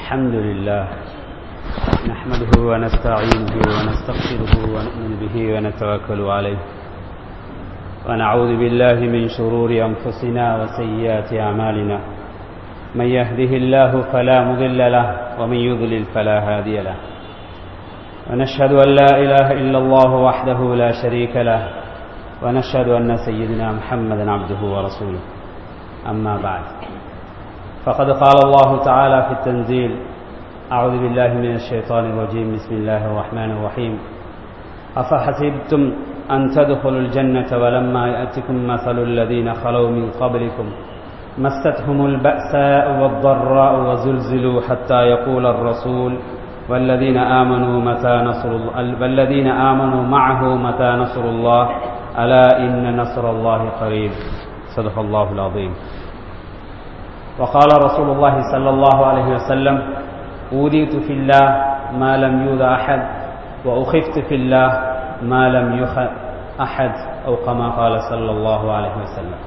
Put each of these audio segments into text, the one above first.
الحمد لله نحمده ونستعينه ونستغفره ونؤمن به ونتوكل عليه ونعوذ بالله من شرور أنفسنا وسيئات أعمالنا من يهده الله فلا مضل له ومن يضلل فلا هادي له ونشهد أن لا إله إلا الله وحده لا شريك له ونشهد أن سيدنا محمدا عبده ورسوله أما بعد فقد قال الله تعالى في التنزيل أعوذ بالله من الشيطان الرجيم بسم الله الرحمن الرحيم أفحسبتم أن تدخلوا الجنة ولما يأتكم مثل الذين خلوا من قبلكم مستهم البأساء والضراء وزلزلوا حتى يقول الرسول والذين آمنوا متى نصر الله والذين آمنوا معه متى نصر الله ألا إن نصر الله قريب صدق الله العظيم وقال رسول الله صلى الله عليه وسلم أوذيت في الله ما لم يؤذ أحد وأخفت في الله ما لم يخ أحد أو كما قال صلى الله عليه وسلم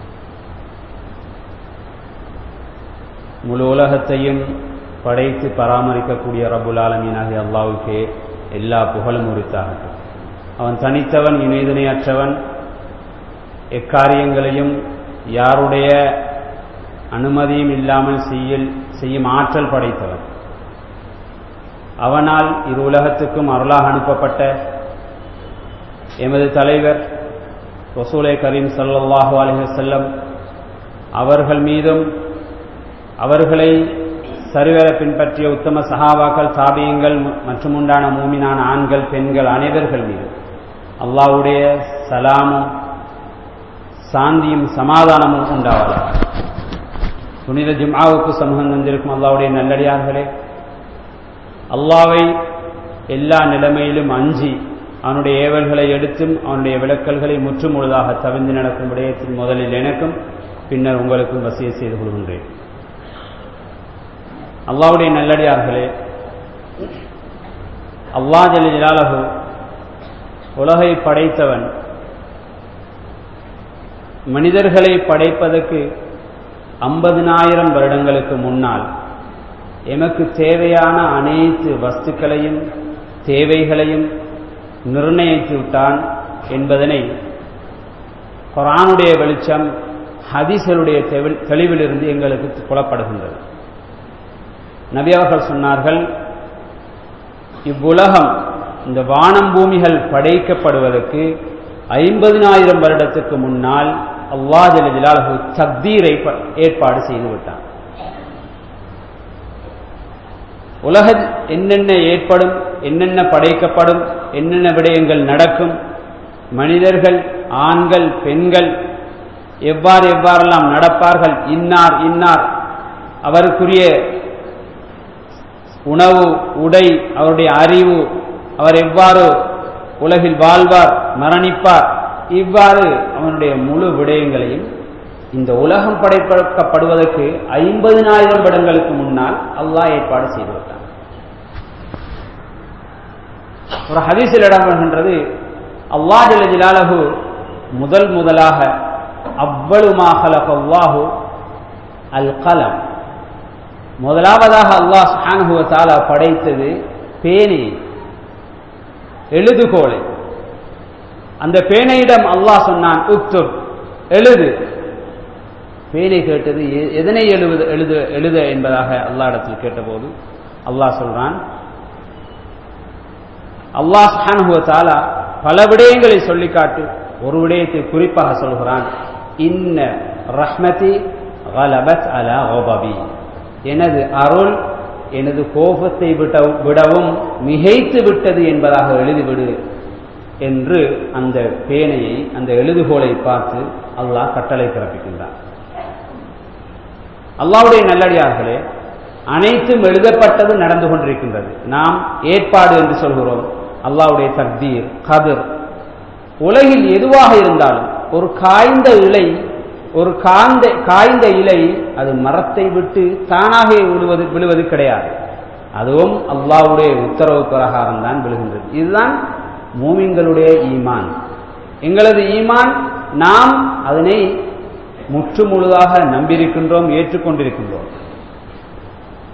முழு உலகத்தையும் படைத்து பராமரிக்கக்கூடிய ரபுல் ஆலமீனாகிய அல்லாவுக்கே எல்லா புகழும் உரித்தாகட்டும் அவன் தனித்தவன் இணைதுணையற்றவன் எக்காரியங்களையும் யாருடைய அனுமதியும் இல்லாமல் செய்யல் செய்யும் ஆற்றல் படைத்தவன் அவனால் இரு உலகத்துக்கும் அருளாக அனுப்பப்பட்ட எமது தலைவர் ரசூலை கரீம் சல்லாஹு அலஹசல்லம் அவர்கள் மீதும் அவர்களை சரிவர பின்பற்றிய உத்தம சகாபாக்கள் தாபியங்கள் மற்றும் உண்டான மூமினான ஆண்கள் பெண்கள் அனைவர்கள் மீது அல்லாவுடைய சலாமும் சாந்தியும் சமாதானமும் உண்டாவதாக புனித ஜும்ஆவுக்கு சமூகம் தந்திருக்கும் அல்லாவுடைய நல்லடியார்களே அல்லாவை எல்லா நிலைமையிலும் அஞ்சி அவனுடைய ஏவல்களை எடுத்தும் அவனுடைய விளக்கல்களை முற்றுமுழுதாக தவிர்ந்து நடக்கும் விடயத்தில் முதலில் எனக்கும் பின்னர் உங்களுக்கும் வசிய செய்து கொள்கின்றேன் அல்லாவுடைய நல்லடியார்களே அல்லா ஜலிலாலகு உலகை படைத்தவன் மனிதர்களை படைப்பதற்கு ஐம்பதினாயிரம் வருடங்களுக்கு முன்னால் எமக்கு தேவையான அனைத்து வஸ்துக்களையும் தேவைகளையும் நிர்ணயித்து விட்டான் என்பதனை குரானுடைய வெளிச்சம் ஹதீசருடைய தெளிவிலிருந்து எங்களுக்கு புலப்படுகின்றது நபி அவர்கள் சொன்னார்கள் இவ்வுலகம் இந்த வானம் பூமிகள் படைக்கப்படுவதற்கு ஐம்பதினாயிரம் வருடத்துக்கு முன்னால் அல்லா ஜலாலு தக்தீரை ஏற்பாடு செய்து விட்டான் உலக என்னென்ன ஏற்படும் என்னென்ன படைக்கப்படும் என்னென்ன விடயங்கள் நடக்கும் மனிதர்கள் ஆண்கள் பெண்கள் எவ்வாறு எவ்வாறெல்லாம் நடப்பார்கள் இன்னார் இன்னார் அவருக்குரிய உணவு உடை அவருடைய அறிவு அவர் எவ்வாறு உலகில் வாழ்வார் மரணிப்பார் இவ்வாறு அவனுடைய முழு விடயங்களையும் இந்த உலகம் படைக்கப்படுவதற்கு ஐம்பதினாயிரம் வருடங்களுக்கு முன்னால் அல்லாஹ் ஏற்பாடு செய்து விட்டான் ஒரு ஹதீஸில் இடம் வருகின்றது அல்லா ஜலாலஹு முதல் முதலாக அவ்வளுமாஹலஹு அல் கலம் முதலாவதாக அல்லாஹ் சுஹானுவத்தால படைத்தது பேனை எழுதுகோலை அந்த பேனையிடம் அல்லாஹ் சொன்னான் உக்துப் எழுது பேனை கேட்டது எதனை எழுது எழுத எழுத என்பதாக அல்லா இடத்தில் கேட்டபோது அல்லாஹ் சொல்றான் அல்லாஹ் சுஹானுவத்தாலா பல விடயங்களை சொல்லி காட்டு ஒரு விடயத்தை குறிப்பாக சொல்கிறான் இன்ன ரஹ்மதி கலபத் அலா ஓபபி எனது அருள் எனது கோபத்தை விட விடவும் மிகைத்து விட்டது என்பதாக எழுதிவிடு என்று அந்த பேனையை அந்த எழுதுகோலை பார்த்து அல்லாஹ் கட்டளை பிறப்பிக்கின்றான் அல்லாவுடைய நல்லடியார்களே அனைத்தும் எழுதப்பட்டது நடந்து கொண்டிருக்கின்றது நாம் ஏற்பாடு என்று சொல்கிறோம் அல்லாவுடைய தக்தீர் கதிர் உலகில் எதுவாக இருந்தாலும் ஒரு காய்ந்த இலை ஒரு காய்ந்த காய்ந்த இலை அது மரத்தை விட்டு தானாக விழுவது விழுவது கிடையாது அதுவும் அல்லாவுடைய உத்தரவு பிரகாரம் தான் விழுகின்றது இதுதான் மூமின்களுடைய ஈமான் எங்களது ஈமான் நாம் அதனை முற்று முழுதாக நம்பியிருக்கின்றோம் ஏற்றுக்கொண்டிருக்கின்றோம்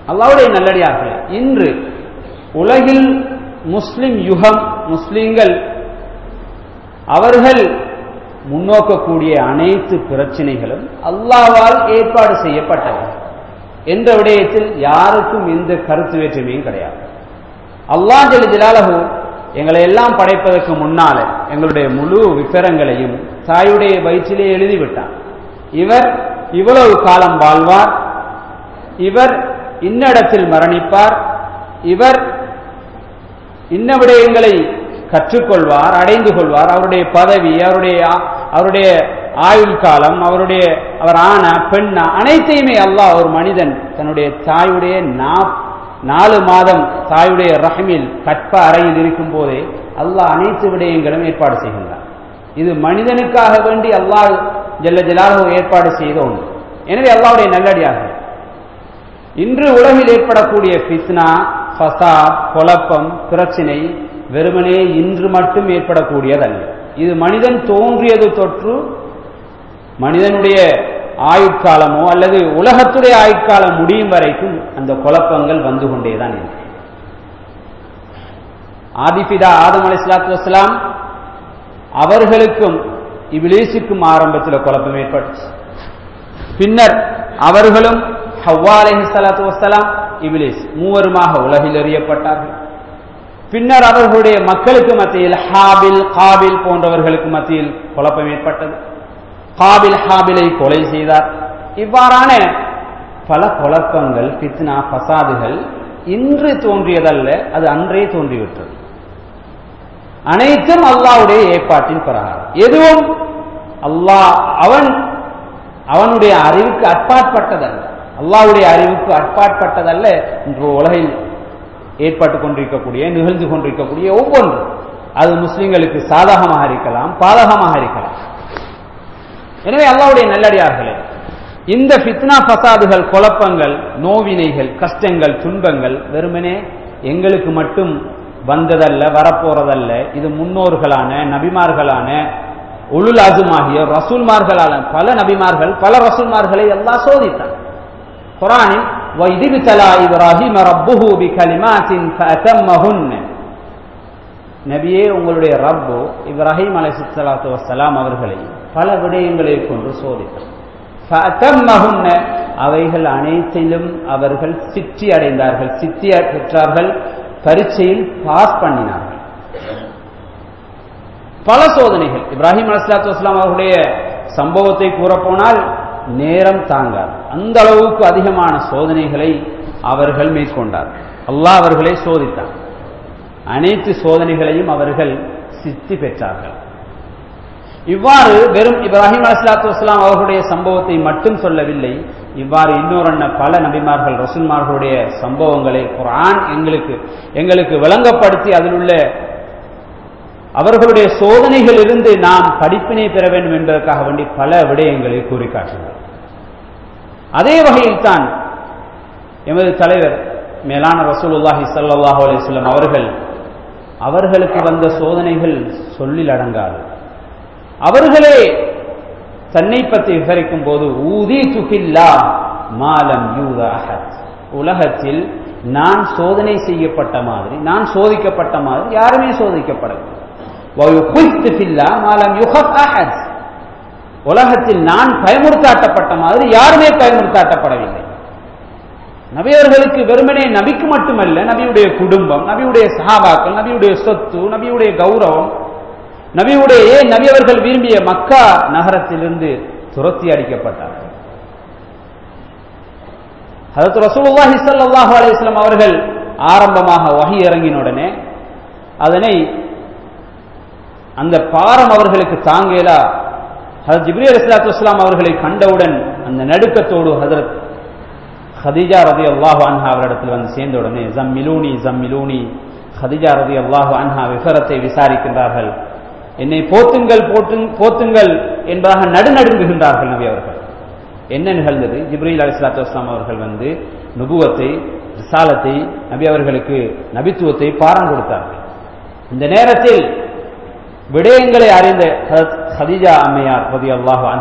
அல்லாவுடைய நல்லடியார்களே இன்று உலகில் முஸ்லிம் யுகம் முஸ்லிம்கள் அவர்கள் முன்னோக்கக்கூடிய அனைத்து பிரச்சனைகளும் அல்லாவால் ஏற்பாடு செய்யப்பட்டவை என்ற விடயத்தில் யாருக்கும் எந்த கருத்து வேற்றுமையும் கிடையாது அல்லாஹ் ஜலி ஜலாலஹு எங்களை எல்லாம் படைப்பதற்கு முன்னால எங்களுடைய முழு விவரங்களையும் தாயுடைய வயிற்றிலே எழுதிவிட்டான் இவர் இவ்வளவு காலம் வாழ்வார் இவர் இன்னிடத்தில் மரணிப்பார் இவர் இன்ன விடயங்களை கற்றுக்கொள்வார் அடைந்து கொள்வார் அவருடைய பதவி அவருடைய அவருடைய ஆயுள் காலம் அவருடைய அவர் ஆன பெண்ணா அனைத்தையுமே அல்லாஹ் ஒரு மனிதன் தன்னுடைய தாயுடைய நாலு மாதம் தாயுடைய ரஹமில் கற்ப அறையில் இருக்கும் போதே அல்லாஹ் அனைத்து விடயங்களும் ஏற்பாடு செய்கின்றார் இது மனிதனுக்காக வேண்டி அல்லாஹ் ஜல்ல ஜலாலு ஏற்பாடு செய்த ஒன்று எனவே அல்லாவுடைய நல்லடியாக இன்று உலகில் ஏற்படக்கூடிய பித்னா ஃபசாத் குழப்பம் பிரச்சினை வெறுமனே இன்று மட்டும் ஏற்படக்கூடியதல்ல இது மனிதன் தோன்றியது தொற்று மனிதனுடைய ஆயுட்காலமோ அல்லது உலகத்துடைய ஆயுட்காலம் முடியும் வரைக்கும் அந்த குழப்பங்கள் வந்து கொண்டேதான் இருக்கு ஆதிபிதா ஆதம் அலி சலாத்து வசலாம் அவர்களுக்கும் இபிலேசுக்கும் ஆரம்பத்தில் குழப்பம் ஏற்பட்டுச்சு பின்னர் அவர்களும் ஹவ்வா அலஹி சலாத்து வசலாம் இபிலேஸ் மூவருமாக உலகில் எறியப்பட்டார்கள் பின்னர் அவர்களுடைய மக்களுக்கு மத்தியில் ஹாபில் காபில் போன்றவர்களுக்கு மத்தியில் குழப்பம் ஏற்பட்டது காபில் ஹாபிலை கொலை செய்தார் இவ்வாறான பல குழப்பங்கள் பித்னா பசாதுகள் இன்று தோன்றியதல்ல அது அன்றே தோன்றிவிட்டது அனைத்தும் அல்லாவுடைய ஏற்பாட்டின் பிரகாரம் எதுவும் அல்லாஹ் அவன் அவனுடைய அறிவுக்கு அட்பாட்பட்டதல்ல அல்லாவுடைய அறிவுக்கு அட்பாட்பட்டதல்ல இன்று உலகில் ஏற்பட்டு கொண்டிருக்கக்கூடிய நிகழ்ந்து கொண்டிருக்கக்கூடிய ஒவ்வொன்று அது முஸ்லிம்களுக்கு சாதகமாக இருக்கலாம் பாதகமாக இருக்கலாம் எனவே அல்லாவுடைய நல்லடியார்களே இந்த ஃபித்னா பசாதுகள் குழப்பங்கள் நோவினைகள் கஷ்டங்கள் துன்பங்கள் வெறுமனே எங்களுக்கு மட்டும் வந்ததல்ல வரப்போறதல்ல இது முன்னோர்களான நபிமார்களான உளுல் அசுமாகிய ரசூல்மார்களான பல நபிமார்கள் பல ரசூல்மார்களை எல்லாம் சோதித்தான் குரானில் வைதிகு தலா இப்ராஹிம் ரப்புஹு பி கலிமாத்தின் ஃபஅதம்மஹுன்ன நபியே உங்களுடைய ரப்பு இப்ராஹிம் அலைஹிஸ்ஸலாத்து வஸ்ஸலாம் அவர்களை பல விடயங்களை கொண்டு சோதித்தார் ஃபஅதம்மஹுன்ன அவைகள் அனைத்திலும் அவர்கள் சித்தி அடைந்தார்கள் சித்தி பெற்றார்கள் பரீட்சையில் பாஸ் பண்ணினார்கள் பல சோதனைகள் இப்ராஹிம் அலிஸ்லாத்து வஸ்லாம் அவர்களுடைய சம்பவத்தை கூறப்போனால் நேரம் தாங்கார் அந்த அளவுக்கு அதிகமான சோதனைகளை அவர்கள் மேற்கொண்டார் அல்லாஹ் அவர்களை சோதித்தார் அனைத்து சோதனைகளையும் அவர்கள் சித்தி பெற்றார்கள் இவ்வாறு வெறும் இப்ராஹிம் அலிஸ்லாத்து வஸ்லாம் அவர்களுடைய சம்பவத்தை மட்டும் சொல்லவில்லை இவ்வாறு இன்னொரு பல நபிமார்கள் ரசூல்மார்களுடைய சம்பவங்களை குரான் எங்களுக்கு எங்களுக்கு விளங்கப்படுத்தி அதில் உள்ள அவர்களுடைய சோதனைகளிலிருந்து நாம் படிப்பினை பெற வேண்டும் என்பதற்காக வேண்டி பல விடயங்களை கூறி காட்டினார் அதே வகையில் தான் எமது தலைவர் மேலான ரசூலுல்லாஹி சல்லாஹூ அலிஸ்லாம் அவர்கள் அவர்களுக்கு வந்த சோதனைகள் சொல்லில் அடங்காது அவர்களே தன்னை பற்றி விவரிக்கும் போது ஊதி துகில்லா மாலம் யூத அஹத் உலகத்தில் நான் சோதனை செய்யப்பட்ட மாதிரி நான் சோதிக்கப்பட்ட மாதிரி யாருமே சோதிக்கப்படவில்லை உலகத்தில் நான் பயமுறுத்தாட்டப்பட்ட மாதிரி யாருமே பயமுறுத்தாட்டப்படவில்லை நபியவர்களுக்கு வெறுமனே நபிக்கு மட்டுமல்ல நபியுடைய குடும்பம் நபியுடைய சஹாபாக்கள் நபியுடைய சொத்து நபியுடைய கௌரவம் நபியுடைய ஏன் நபி அவர்கள் விரும்பிய மக்கா நகரத்திலிருந்து துரத்தி அடிக்கப்பட்டார்கள் அதற்கு ரசூலுல்லாஹி ஸல்லல்லாஹு அலைஹி வஸல்லம் அவர்கள் ஆரம்பமாக வகி இறங்கின உடனே அதனை அந்த பாரம் அவர்களுக்கு தாங்கேலா ஹதரத் ஜிப்ரி அலிஸ்லாத்து வஸ்லாம் அவர்களை கண்டவுடன் அந்த நடுக்கத்தோடு ஹதரத் ஹதிஜா ரதி அல்லாஹு அன்ஹா அவரிடத்தில் வந்து சேர்ந்த உடனே ஜம்மிலூனி ஜம்மிலூனி ஹதிஜா ரதி அல்லாஹு அன்ஹா விவரத்தை விசாரிக்கின்றார்கள் என்னை போத்துங்கள் போட்டு போத்துங்கள் என்பதாக நடுநடுங்குகின்றார்கள் நபி அவர்கள் என்ன நிகழ்ந்தது ஜிப்ரீல் அலி சலாத்து வஸ்லாம் அவர்கள் வந்து நுபுவத்தை ரிசாலத்தை நபி அவர்களுக்கு நபித்துவத்தை பாரம் கொடுத்தார்கள் இந்த நேரத்தில் விடயங்களை அறிந்த ஹதீஜா அம்மையார் பதி அல்லாஹு அன்ஹா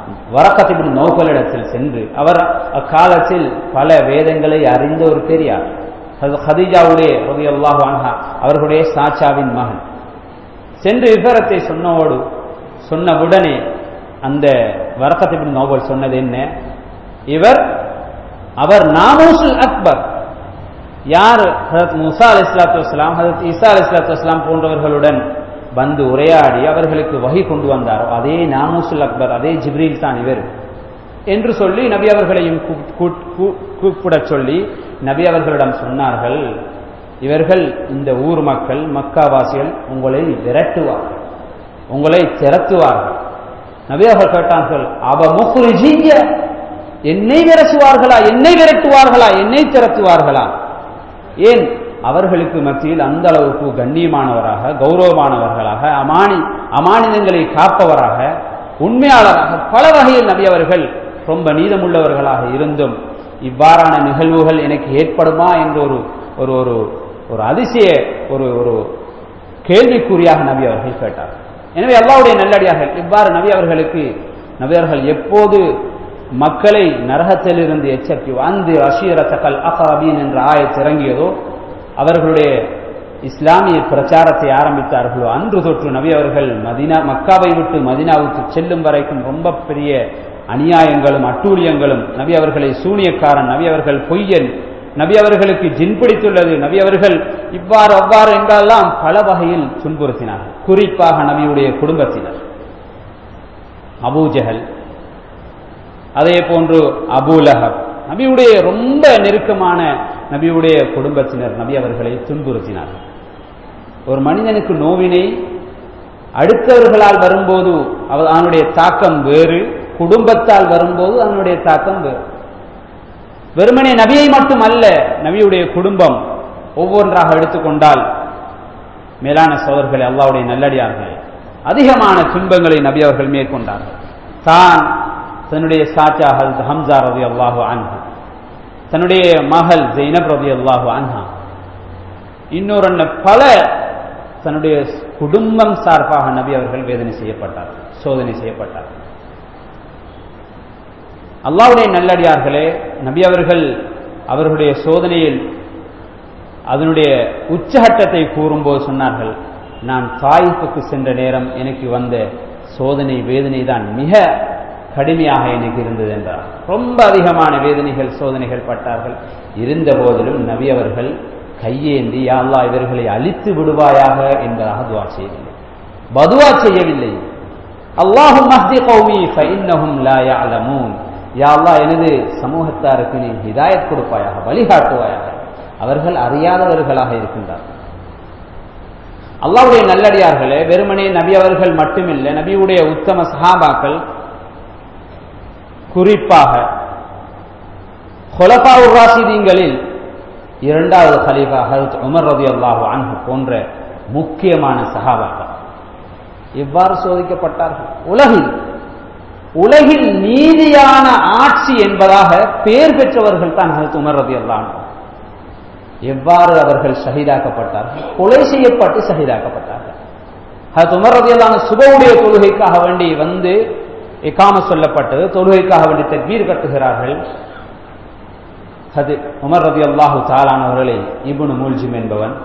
வரக்கத்திபின் நௌகலிடத்தில் சென்று அவர் அக்காலத்தில் பல வேதங்களை அறிந்த ஒரு பெரியார் ஹதிஜாவுடைய ரதியல்லாஹு அன்ஹா அவர்களுடைய சாச்சாவின் மகன் சென்று விவரத்தை சொன்னவோடு சொன்னவுடனே அந்த வரக்கத்திபின் நோபல் சொன்னது என்ன இவர் அவர் நாமூசுல் அக்பர் யார் ஹரத் முசா அலி இஸ்லாத்து வஸ்லாம் ஹரத் ஈசா அலி இஸ்லாத்து வஸ்லாம் போன்றவர்களுடன் வந்து உரையாடி அவர்களுக்கு வகை கொண்டு வந்தாரோ அதே நாமூசுல் அக்பர் அதே ஜிப்ரீல் தான் இவர் என்று சொல்லி நபி அவர்களையும் கூப்பிடச் சொல்லி நபி அவர்களிடம் சொன்னார்கள் இவர்கள் இந்த ஊர் மக்கள் மக்காவாசிகள் உங்களை விரட்டுவார்கள் உங்களை திரட்டுவார்கள் நபி அவர்கள் கேட்டார்கள் அவ முகுரிஜிங்க என்னை விரசுவார்களா என்னை விரட்டுவார்களா என்னை திரட்டுவார்களா ஏன் அவர்களுக்கு மத்தியில் அந்த அளவுக்கு கண்ணியமானவராக கௌரவமானவர்களாக அமானி அமானிதங்களை காப்பவராக உண்மையாளராக பல வகையில் நபி அவர்கள் ரொம்ப நீதமுள்ளவர்களாக இருந்தும் இவ்வாறான நிகழ்வுகள் எனக்கு ஏற்படுமா என்ற ஒரு ஒரு ஒரு ஒரு அதிசய ஒரு ஒரு கேள்விக்குறியாக நபி அவர்கள் கேட்டார் எனவே அல்லாவுடைய நல்லடியாக இவ்வாறு நபி அவர்களுக்கு நபி அவர்கள் எப்போது மக்களை நரகத்திலிருந்து எச்சரிக்கை அந்த அஷீரத்தக்கல் அகரபீன் என்ற ஆயத்து இறங்கியதோ அவர்களுடைய இஸ்லாமிய பிரச்சாரத்தை ஆரம்பித்தார்களோ அன்று தொற்று நபி அவர்கள் மதினா மக்காவை விட்டு மதினாவுக்கு செல்லும் வரைக்கும் ரொம்ப பெரிய அநியாயங்களும் அட்டூழியங்களும் நபி அவர்களை சூனியக்காரன் நபி அவர்கள் பொய்யன் நபி அவர்களுக்கு ஜின் பிடித்துள்ளது நபி அவர்கள் இவ்வாறு அவ்வாறு என்றெல்லாம் பல வகையில் துன்புறுத்தினார்கள் குறிப்பாக நபியுடைய குடும்பத்தினர் அபூஜஹல் அதே போன்று அபூலஹப் நபியுடைய ரொம்ப நெருக்கமான நபியுடைய குடும்பத்தினர் நபி அவர்களை துன்புறுத்தினார்கள் ஒரு மனிதனுக்கு நோவினை அடுத்தவர்களால் வரும்போது அதனுடைய தாக்கம் வேறு குடும்பத்தால் வரும்போது அதனுடைய தாக்கம் வேறு வெறுமனே நபியை மட்டும் அல்ல நபியுடைய குடும்பம் ஒவ்வொன்றாக எடுத்துக்கொண்டால் மேலான சோதர்களே அல்லாவுடைய நல்லடியார்களே அதிகமான துன்பங்களை நபி அவர்கள் மேற்கொண்டார்கள் தான் தன்னுடைய சாச்சா ஹம்சா ரவி அல்லாஹு அன்ஹா தன்னுடைய மகள் ஜெயினப் ரவி அல்லாஹு அன்ஹா இன்னொரு பல தன்னுடைய குடும்பம் சார்பாக நபி அவர்கள் வேதனை செய்யப்பட்டார் சோதனை செய்யப்பட்டார் அல்லாவுடைய நல்லடியார்களே நபி அவர்கள் அவர்களுடைய சோதனையில் அதனுடைய உச்சகட்டத்தை கூறும்போது சொன்னார்கள் நான் தாயிப்புக்கு சென்ற நேரம் எனக்கு வந்த சோதனை வேதனை தான் மிக கடுமையாக எனக்கு இருந்தது என்றார் ரொம்ப அதிகமான வேதனைகள் சோதனைகள் பட்டார்கள் இருந்த போதிலும் நபி அவர்கள் கையேந்தி யாழ்லா இவர்களை அழித்து விடுவாயாக என்பதாக துவா செய்யவில்லை பதுவா செய்யவில்லை அல்லாஹும் மஹ்தி கௌமி ஃபைன்னஹும் லா யஅலமூன் யா அல்லாஹ் எனது சமூகத்தாருக்கு நீ ஹிதாயத் கொடுப்பாயாக வழிகாட்டுவாயாக அவர்கள் அறியாதவர்களாக இருக்கின்றார்கள் அல்லாவுடைய நல்லடியார்களே வெறுமனே நபி அவர்கள் மட்டுமில்லை நபியுடைய உத்தம சஹாபாக்கள் குறிப்பாக ஹொலபா ராசிதீங்களில் இரண்டாவது ஹலீஃபா ஹரத் உமர் ரதி அல்லாஹு அன்ஹு போன்ற முக்கியமான சஹாபாக்கள் எவ்வாறு சோதிக்கப்பட்டார்கள் உலகில் உலகில் நீதியான ஆட்சி என்பதாக பெயர் பெற்றவர்கள் தான் ஹரத் உமர் ரதி அல்லாஹ் எவ்வாறு அவர்கள் ஷஹீதாக்கப்பட்டார்கள் கொலை செய்யப்பட்டு ஷஹீதாக்கப்பட்டார்கள் ஹரத் உமர் ரதி அல்லாஹ் சுபவுடைய தொழுகைக்காக வேண்டி வந்து எக்காம சொல்லப்பட்டது தொழுகைக்காக வேண்டி தக்பீர் கட்டுகிறார்கள் அது உமர் ரதி அல்லாஹு தாலானவர்களை இபுனு மூல்ஜிம் என்பவன்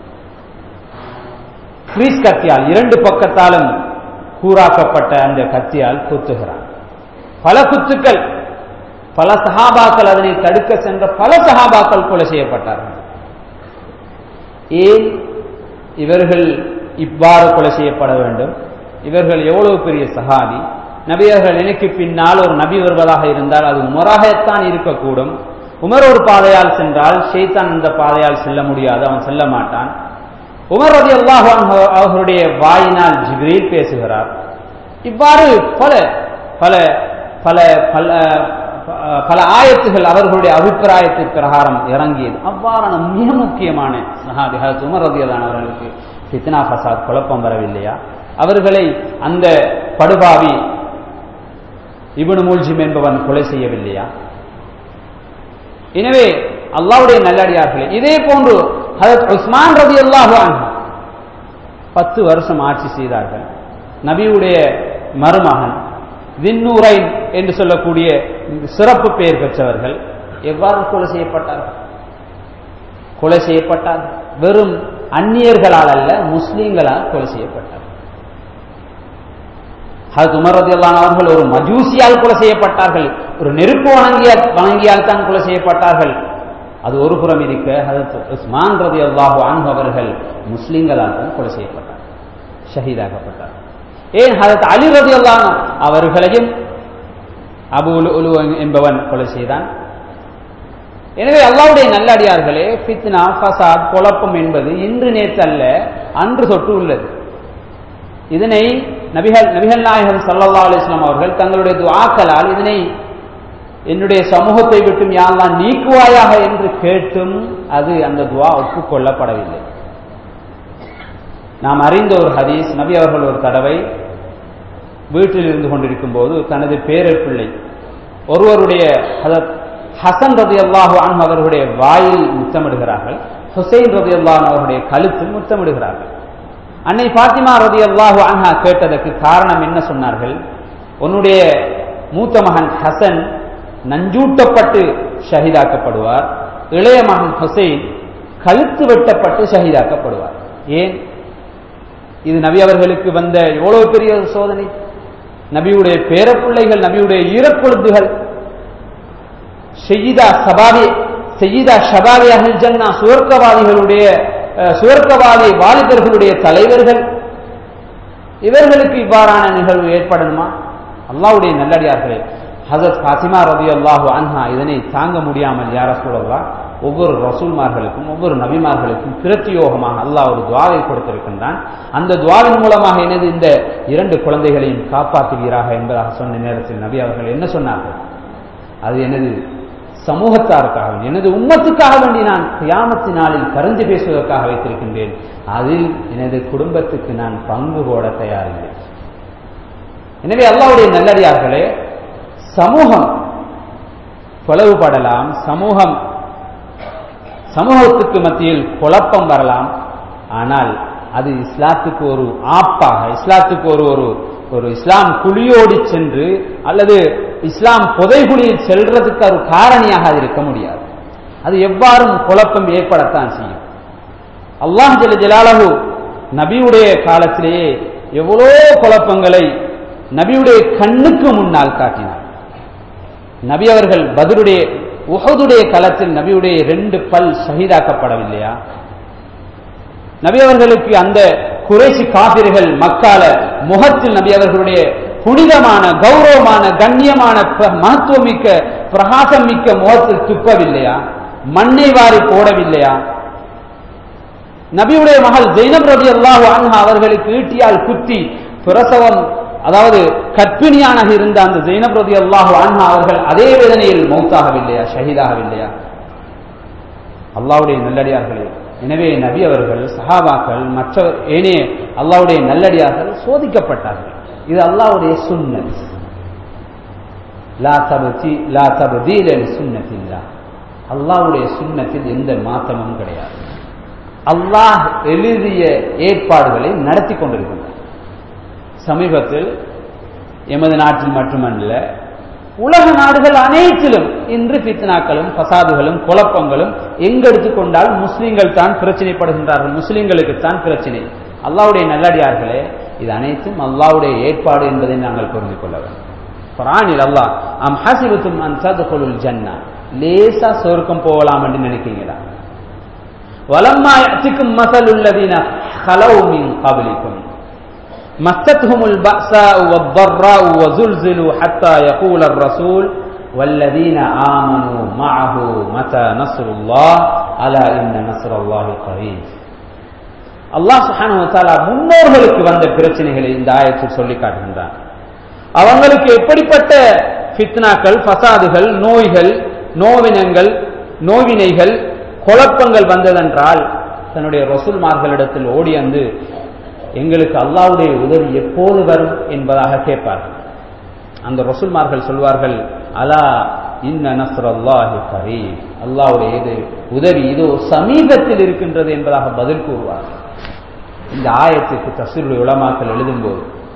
கிரீஸ் கத்தியால் இரண்டு பக்கத்தாலும் கூறாக்கப்பட்ட அந்த கத்தியால் குத்துகிறான் பல குத்துக்கள் பல சஹாபாக்கள் அதனை தடுக்க சென்ற பல சஹாபாக்கள் கொலை செய்யப்பட்டார்கள் ஏன் இவர்கள் இவ்வாறு கொலை செய்யப்பட வேண்டும் இவர்கள் எவ்வளவு பெரிய சஹாபி நபியர்கள் எனக்கு பின்னால் ஒரு நபி வருவதாக இருந்தால் அது உமராகத்தான் இருக்கக்கூடும் உமர் ஒரு பாதையால் சென்றால் ஷெய்தான் அந்த பாதையால் செல்ல முடியாது அவன் செல்ல மாட்டான் உமர் ரதி அல்லாஹ் அவர்களுடைய வாயினால் ஜிப்ரீல் பேசுகிறார் இவ்வாறு பல பல பல பல பல ஆயத்துகள் அவர்களுடைய அபிப்பிராயத்தின் பிரகாரம் இறங்கியது அவ்வாறான மிக முக்கியமான சஹாபி ஹரத் உமர் ரதியலான் அவர்களுக்கு ஃபித்னா ஃபசாத் குழப்பம் வரவில்லையா அவர்களை அந்த படுபாவி இபனு மூல்ஜிம் என்பவன் கொலை செய்யவில்லையா எனவே அல்லாவுடைய நல்லடியார்களே இதே போன்று ஹரத் உஸ்மான் ரதி அல்லாஹான் பத்து வருஷம் ஆட்சி செய்தார்கள் நபியுடைய மருமகன் விண்ணூரைன் என்று சொல்லக்கூடிய சிறப்பு பெயர் பெற்றவர்கள் எவ்வாறு கொலை செய்யப்பட்டார்கள் கொலை செய்யப்பட்டார் வெறும் அந்நியர்களால் அல்ல முஸ்லீம்களால் கொலை செய்யப்பட்டார் ஹத் உமர் ரதியல்லான் அவர்கள் ஒரு மஜூசியால் கொலை செய்யப்பட்டார்கள் ஒரு நெருப்பு வணங்கியால் வணங்கியால் தான் கொலை செய்யப்பட்டார்கள் அது ஒரு புறம் இருக்க ஹதத் உஸ்மான் ரதி அல்லாஹு அன்பு அவர்கள் முஸ்லீம்களால் தான் கொலை செய்யப்பட்டார் ஷஹீதாக்கப்பட்டார் ஏன் ஹதத் அலி ரதி அல்லான் அவர்களையும் அபு உலு என்பவன் கொலை செய்தான் எனவே அல்லாவுடைய நல்லடியார்களே ஃபித்னா ஃபசாத் குழப்பம் என்பது இன்று நேற்று அல்ல அன்று தொட்டு உள்ளது இதனை நபிகள் நபிகள் நாயகம் சல்லா அலிஸ்லாம் அவர்கள் தங்களுடைய துவாக்கலால் இதனை என்னுடைய சமூகத்தை விட்டும் யாரெல்லாம் நீக்குவாயாக என்று கேட்டும் அது அந்த துவா ஒப்புக்கொள்ளப்படவில்லை நாம் அறிந்த ஒரு ஹதீஸ் நபி அவர்கள் ஒரு தடவை வீட்டில் இருந்து கொண்டிருக்கும் போது தனது பேரப்பிள்ளை ஒருவருடைய ஹசன் ரதி அல்லாஹு அன் அவர்களுடைய வாயில் முத்தமிடுகிறார்கள் ஹுசைன் ரதி அல்லாஹ் அவருடைய கழுத்தில் முத்தமிடுகிறார்கள் அன்னை பாத்திமா ரதி அல்லாஹு அன்ஹா கேட்டதற்கு காரணம் என்ன சொன்னார்கள் உன்னுடைய மூத்த மகன் ஹசன் நஞ்சூட்டப்பட்டு ஷஹீதாக்கப்படுவார் இளைய மகன் ஹுசைன் கழுத்து வெட்டப்பட்டு ஷஹீதாக்கப்படுவார் ஏன் இது நபி அவர்களுக்கு வந்த எவ்வளவு பெரிய ஒரு சோதனை நபியுடைய பேரப்பிள்ளைகள் நபியுடைய ஈரக்கொழுந்துகள் செய்யிதா சபாவி செய்யிதா ஷபாவி அஹில் ஜன்னா சுவர்க்கவாதிகளுடைய சுவர்க்கவாதி வாலிபர்களுடைய தலைவர்கள் இவர்களுக்கு இவ்வாறான நிகழ்வு ஏற்படணுமா அல்லாவுடைய நல்லடியார்களே ஹசரத் ஃபாத்திமா ரவி அல்லாஹு அன்ஹா இதனை தாங்க முடியாமல் யார சூழல்லா ஒவ்வொரு ரசூல்மார்களுக்கும் ஒவ்வொரு நபிமார்களுக்கும் பிரத்தியோகமாக அல்லாஹ் ஒரு துவாவை கொடுத்திருக்கின்றான் அந்த துவாவின் மூலமாக எனது இந்த இரண்டு குழந்தைகளையும் காப்பாற்றுவீராக என்பதாக சொன்ன நேரத்தில் நபி அவர்கள் என்ன சொன்னார்கள் அது எனது சமூகத்தாருக்காக எனது உம்மத்துக்காக வேண்டி நான் கியாமத்து நாளில் கரைஞ்சு பேசுவதற்காக வைத்திருக்கின்றேன் அதில் எனது குடும்பத்துக்கு நான் பங்கு போட தயாரில்லை எனவே அல்லாவுடைய நல்லடியார்களே சமூகம் பிளவுபடலாம் சமூகம் சமூகத்துக்கு மத்தியில் குழப்பம் வரலாம் ஆனால் அது இஸ்லாத்துக்கு ஒரு ஆப்பாக இஸ்லாத்துக்கு ஒரு ஒரு ஒரு இஸ்லாம் குழியோடி சென்று அல்லது இஸ்லாம் புதைகுழியில் செல்றதுக்கு ஒரு காரணியாக அது இருக்க முடியாது அது எவ்வாறும் குழப்பம் ஏற்படத்தான் செய்யும் அல்லாஹ் ஜல ஜலாலஹு நபியுடைய காலத்திலேயே எவ்வளோ குழப்பங்களை நபியுடைய கண்ணுக்கு முன்னால் காட்டினார் நபி அவர்கள் பதிலுடைய உஹதுடைய களத்தில் நபியுடைய ரெண்டு பல் ஷஹீதாக்கப்படவில்லையா நபி அவர்களுக்கு அந்த குறைசி காபிர்கள் மக்கால முகத்தில் நபி அவர்களுடைய புனிதமான கௌரவமான கண்ணியமான மகத்துவமிக்க பிரகாசம் மிக்க முகத்தில் துப்பவில்லையா மண்ணை வாரி போடவில்லையா நபியுடைய மகள் ஜெயினப் ரபி அல்லாஹு அன்ஹா அவர்களுக்கு ஈட்டியால் குத்தி பிரசவம் அதாவது கற்பிணியாக இருந்த அந்த ஜெயினப் ரதி அல்லாஹு அன்ஹா அவர்கள் அதே வேதனையில் மௌத்தாகவில்லையா ஷஹீதாகவில்லையா அல்லாவுடைய நல்லடியார்களே எனவே நபி அவர்கள் சஹாபாக்கள் மற்றவர் ஏனே அல்லாவுடைய நல்லடியார்கள் சோதிக்கப்பட்டார்கள் இது அல்லாவுடைய சுன்னத் லா தபதி லா தபதீல சுன்னத்தில்லா அல்லாவுடைய சுன்னத்தில் எந்த மாற்றமும் கிடையாது அல்லாஹ் எழுதிய ஏற்பாடுகளை நடத்தி கொண்டிருக்கின்றார் சமீபத்தில் எமது நாட்டில் மட்டுமல்ல உலக நாடுகள் அனைத்திலும் இன்று பித்னாக்களும் பசாதுகளும் குழப்பங்களும் எங்க எடுத்துக்கொண்டால் முஸ்லீம்கள் தான் பிரச்சனைப்படுகின்றார்கள் முஸ்லீம்களுக்கு தான் பிரச்சனை அல்லாவுடைய நல்லடியார்களே இது அனைத்தும் அல்லாவுடைய ஏற்பாடு என்பதை நாங்கள் புரிந்து கொள்ள வேண்டும் குரானில் அல்லாஹ் அம் ஹசிபத்தும் அன் ததுகுலுல் ஜன்னா லேசா சொர்க்கம் போகலாம் என்று நினைக்கிறீங்களா வலம்மா யத்திக்கும் மசலுல்லதீன ஹலவு மின் கபலிக்கும் مستهم البأساء والضراء وزلزلوا حتى يقول الرسول والذين آمنوا معه متى نصر الله ألا إن نصر الله قريب அல்லாஹ் சுஹானு தாலா முன்னோர்களுக்கு வந்த பிரச்சனைகளை இந்த ஆயத்தில் சொல்லி காட்டுகின்றான் அவங்களுக்கு எப்படிப்பட்ட ஃபித்னாக்கள் ஃபசாதுகள் நோய்கள் நோவினங்கள் நோவினைகள் குழப்பங்கள் வந்ததென்றால் தன்னுடைய ரசூல்மார்களிடத்தில் ஓடி வந்து எங்களுக்கு அல்லாவுடைய உதவி எப்போது வரும் என்பதாக கேட்பார்கள் அந்த ரசூல்மார்கள் சொல்வார்கள் அலா இன்ன நஸ்ர் அல்லாஹி கரீம் அல்லாவுடைய இது உதவி இதோ சமீபத்தில் இருக்கின்றது என்பதாக பதில் கூறுவார்கள் இந்த ஆயத்துக்கு தசீருடைய உலமாக்கள் எழுதும்போது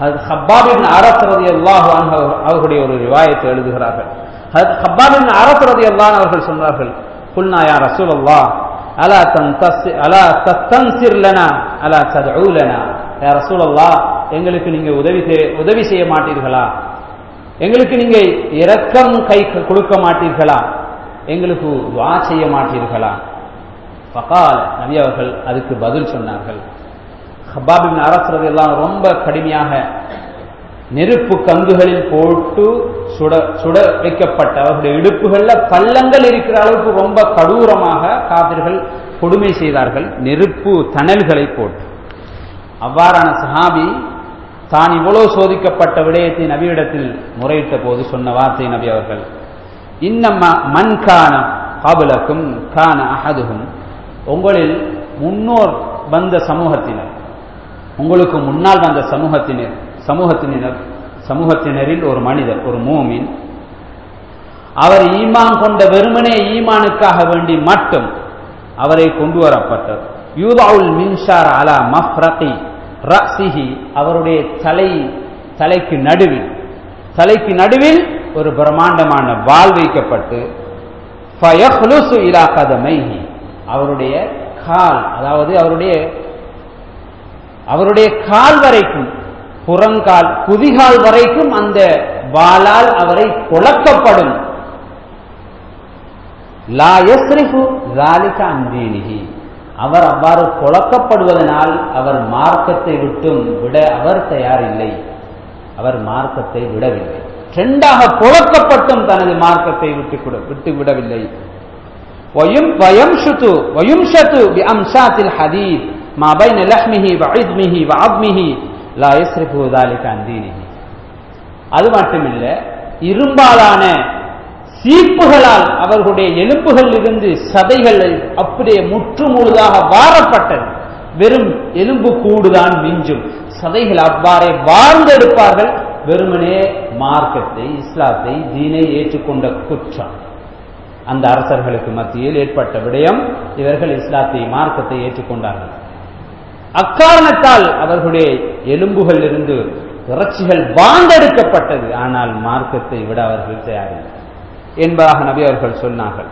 அது ஹப்பாபின் அரசரதி அல்லாஹ் அவர்களுடைய ஒரு ரிவாயத்தை எழுதுகிறார்கள் அது ஹப்பாபின் அரசரதி அல்லான் அவர்கள் சொன்னார்கள் குல்னா யா ரசூல் அல்லாஹ் அலா தன் அலா தத்தன்சிர் லனா அலா ததூ லனா யா ரசூல் அல்லாஹ் எங்களுக்கு நீங்க உதவி உதவி செய்ய மாட்டீர்களா எங்களுக்கு நீங்க இரக்கம் கை கொடுக்க மாட்டீர்களா எங்களுக்கு துவா செய்ய மாட்டீர்களா பகால் நபி அவர்கள் அதுக்கு பதில் சொன்னார்கள் ஹபாபின் அரசரது எல்லாம் ரொம்ப கடுமையாக நெருப்பு கங்குகளில் போட்டு சுட சுட வைக்கப்பட்ட அவர்களுடைய இடுப்புகள்ல பள்ளங்கள் இருக்கிற அளவுக்கு ரொம்ப கடூரமாக காவிர்கள் கொடுமை செய்தார்கள் நெருப்பு தணல்களை போட்டு அவ்வாறான சஹாபி தான் இவ்வளவு சோதிக்கப்பட்ட விடயத்தை நபியிடத்தில் முறையிட்ட போது சொன்ன வார்த்தை நபி அவர்கள் இன்னம்மா மண் கான காபுலக்கும் கான அகதுகும் உங்களில் முன்னோர் வந்த சமூகத்தினர் உங்களுக்கு முன்னால் வந்த சமூகத்தினர் சமூகத்தினர் சமூகத்தினரில் ஒரு மனிதர் ஒரு மூமின் அவர் ஈமான் கொண்ட வெறுமனே ஈமானுக்காக வேண்டி மட்டும் அவரை கொண்டு வரப்பட்டார் யூதாவுல் மின்ஷார் அலா மஃப்ரகி ரசிஹி அவருடைய தலை தலைக்கு நடுவில் தலைக்கு நடுவில் ஒரு பிரம்மாண்டமான வால் வைக்கப்பட்டு இலா கதமைஹி அவருடைய கால் அதாவது அவருடைய அவருடைய கால் வரைக்கும் புறங்கால் குதிகால் வரைக்கும் அந்த வாளால் அவரை குழக்கப்படும் லா யஸ்ரிஃபு ذلك عن دينه அவர் அவ்வாறு குழக்கப்படுவதனால் அவர் மார்க்கத்தை விட்டும் விட அவர் தயாரில்லை அவர் மார்க்கத்தை விடவில்லை ரெண்டாக புழக்கப்பட்டும் தனது மார்க்கத்தை விட்டு விட்டு விடவில்லை ويمشط ويمشط بأمشاط الحديد ما بين لحمه وعظمه وعظمه لا يصرف ذلك عن دينه அது மட்டுமில்ல இரும்பாலான சீப்புகளால் அவர்களுடைய எலும்புகள் இருந்து சதைகள் அப்படியே முற்று முழுதாக வாரப்பட்டது வெறும் எலும்பு கூடுதான் மிஞ்சும் சதைகள் அவ்வாறே வாழ்ந்தெடுப்பார்கள் வெறுமனே மார்க்கத்தை இஸ்லாத்தை தீனை ஏற்றுக்கொண்ட குற்றம் அந்த அரசர்களுக்கு மத்தியில் ஏற்பட்ட விடயம் இவர்கள் இஸ்லாத்தை மார்க்கத்தை ஏற்றுக்கொண்டார்கள் அக்காரணத்தால் அவர்களுடைய எலும்புகள் இருந்து இறைச்சிகள் வாழ்ந்தெடுக்கப்பட்டது ஆனால் மார்க்கத்தை விட அவர்கள் தயாரில்லை என்பதாக நபி அவர்கள் சொன்னார்கள்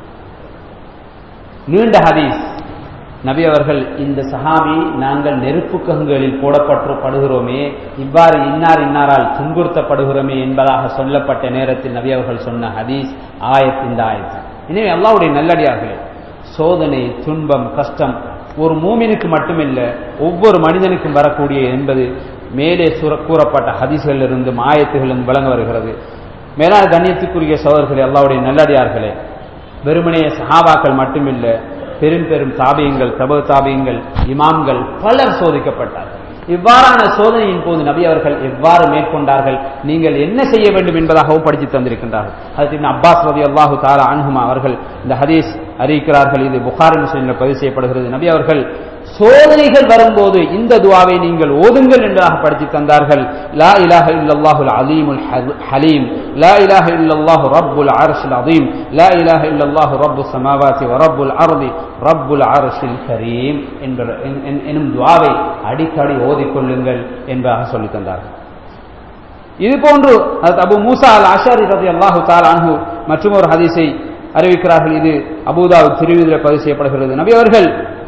நீண்ட ஹதீஸ் நபி அவர்கள் இந்த சஹாபி நாங்கள் நெருப்பு கங்குகளில் போடப்பட்டு படுகிறோமே இவ்வாறு இன்னார் இன்னாரால் துன்புறுத்தப்படுகிறோமே என்பதாக சொல்லப்பட்ட நேரத்தில் நபி அவர்கள் சொன்ன ஹதீஸ் ஆயத் இந்த ஆயத் எனவே அல்லாவுடைய நல்லடியார்களே சோதனை துன்பம் கஷ்டம் ஒரு மூமினுக்கு மட்டுமில்ல ஒவ்வொரு மனிதனுக்கும் வரக்கூடிய என்பது மேலே கூறப்பட்ட ஹதீஸ்களிலிருந்தும் ஆயத்துகளிலும் விளங்க வருகிறது மேலான கண்ணியத்துக்குரிய சோதர்களே அல்லாவுடைய நல்லடியார்களே வெறுமனைய சஹாபாக்கள் மட்டுமில்ல பெரும் பெரும் தாபியங்கள் தப தாபியங்கள் இமாம்கள் பலர் சோதிக்கப்பட்டார்கள் இவ்வாறான சோதனையின் போது நபி அவர்கள் எவ்வாறு மேற்கொண்டார்கள் நீங்கள் என்ன செய்ய வேண்டும் என்பதாகவும் படித்து தந்திருக்கின்றார்கள் அது அப்பாஸ் ரதி அல்லாஹு தாரா அன்ஹுமா அவர்கள் இந்த ஹதீஸ் அறிவிக்கிறார்கள் இது புகாரி முஸ்லீமில் பதிவு செய்யப்படுகிறது நபி அவர்கள் சோதனைகள் வரும்போது இந்த துவாவை நீங்கள் ஓதுங்கள் என்றாக படித்து தந்தார்கள் லா இலாஹ இல்லல்லாஹுல் அலீமுல் ஹலீம் லா இலாஹ இல்லல்லாஹு ரப்புல் அர்ஷில் அதீம் லா இலாஹ இல்லல்லாஹு ரப்பு சமாவாத்தி வ ரப்புல் அர்தி ரப்புல் அர்ஷில் கரீம் என்ற எனும் துவாவை அடிக்கடி ஓதிக்கொள்ளுங்கள் என்பதாக சொல்லி தந்தார்கள் இது போன்று அபு மூசா அல் அஷாரி ரதி அல்லாஹு தால் அன்ஹு மற்றும் ஒரு ஹதீஸை அறிவிக்கிறார்கள் இது அபுதாவு திருவிதில் பதிவு செய்யப்படுகிறது நபி அவர்கள்